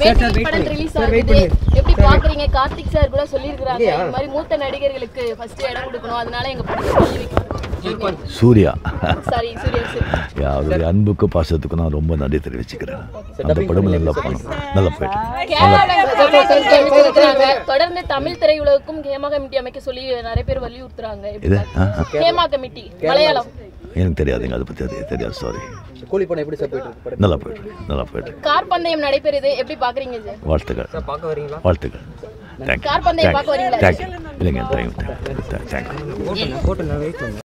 Matric படம் release ஆகுது எப்படி பாக்குறீங்க கார்த்திக் சார் கூட சொல்லியிருக்காங்க இந்த மாதிரி மூத்த நடிகர்களுக்கு ஃபர்ஸ்ட் இடம் கொடுக்கணும் அதனால எங்க படத்தை தள்ளி வைக்கணும் Suriya sorry Suriya sir yeah, அவருடைய அன்புக்கும் பாசத்துக்கும் நான் ரொம்ப நன்றி தெரிவிச்சுக்கிறேன் அந்த படம் நல்லா படம் நல்லா போயிட்டு கேரளாங்க தொடர்ந்து தமிழ் திரையுலகுக்கும் ஹேமா கமிட்டி அமைக்க சொல்லி நிறைய பேர் வலியுறுத்துறாங்க எப்படி இது ஆ, ஆ. ஹேமா கமிட்டி மலையாளம் எனக்கு தெரியாதுங்க அதை பற்றி அது தெரியாது சாரி கூலி படம் எப்படி சார் போயிட்டு இருக்கு படம் நல்லா போயிட்டு நல்லா போயிட்டு கார் பந்தயம் நடைபெறுது எப்படி பாக்குறீங்க சார் வாழ்த்துக்கள் பார்க்க வரீங்களா வாழ்த்துக்கள் தேங்க்யூ கார் பந்தயம் பார்க்க வரீங்களா தேங்க்யூ இல்லைங்க தேங்க்யூ தேங்க்யூ தேங்க்யூ போட்டு நான் வெயிட்